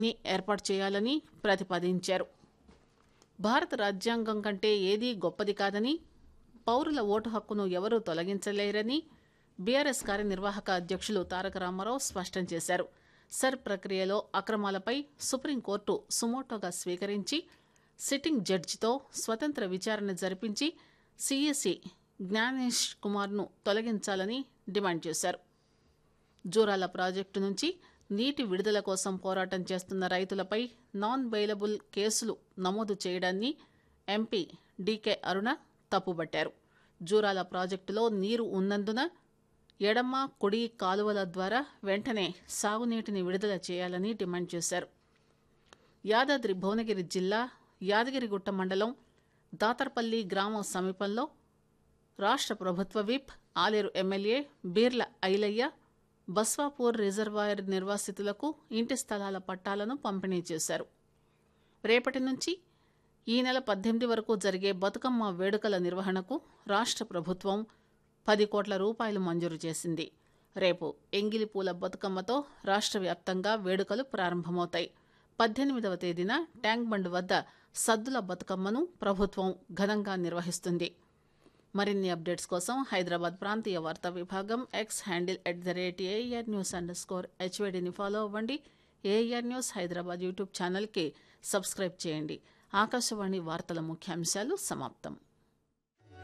ని ఏర్పాటు చేయాలని ప్రతిపాదించారు భారత రాజ్యాంగం కంటే ఏదీ గొప్పది కాదని పౌరుల ఓటు హక్కును ఎవరూ తొలగించలేరని బీఆర్ఎస్ కార్యనిర్వాహక అధ్యక్షులు తారక రామారావు స్పష్టం చేశారు సర్ ప్రక్రియలో అక్రమాలపై సుప్రీంకోర్టు సుమోటోగా స్వీకరించి సిట్టింగ్ జడ్జితో స్వతంత్ర విచారణ జరిపించి సిఎసి జ్ఞానేష్ కుమార్ను తొలగించాలని డిమాండ్ చేశారు జూరాల ప్రాజెక్టు నుంచి నీటి విడుదల కోసం పోరాటం చేస్తున్న రైతులపై నాన్ బెయిలబుల్ కేసులు నమోదు చేయడాన్ని ఎంపీ డీకే అరుణ తప్పుబట్టారు జూరాల ప్రాజెక్టులో నీరు ఉన్నందున ఎడమ కుడి కాలువల ద్వారా వెంటనే సాగునీటిని విడుదల చేయాలని డిమాండ్ చేశారు యాదాద్రి భువనగిరి జిల్లా యాదగిరిగుట్ట మండలం దాతర్పల్లి గ్రామం సమీపంలో రాష్ట్ర ప్రభుత్వ whip Aleru MLA Beerla Ailaiah Baswapur reservoir నిర్వాసితులకు ఇంటి స్థలాల పట్టాలను పంపిణీ చేశారు రేపటి నుంచి ఈ నెల పద్దెనిమిది వరకు జరిగే బతుకమ్మ వేడుకల నిర్వహణకు రాష్ట్ర ప్రభుత్వం పది కోట్ల రూపాయలు మంజూరు చేసింది రేపు ఎంగిలి పూల బతుకమ్మతో రాష్ట్ర వ్యాప్తంగా వేడుకలు ప్రారంభమవుతాయి పద్దెనిమిదవ తేదీన ట్యాంక్ బండ్ వద్ద సద్దుల బతుకమ్మను ప్రభుత్వం ఘనంగా నిర్వహిస్తుంది మరిన్ని అప్డేట్స్ కోసం హైదరాబాద్ ప్రాంతీయ వార్తా విభాగం X handle at the rate AR news underscore స్కోర్ హెచ్వేడిని ఫాలో అవ్వండి ఏఆర్ న్యూస్ హైదరాబాద్ యూట్యూబ్ ఛానల్కి సబ్స్క్రైబ్ చేయండి ఆకాశవాణి వార్తల ముఖ్యాంశాలు సమాప్తం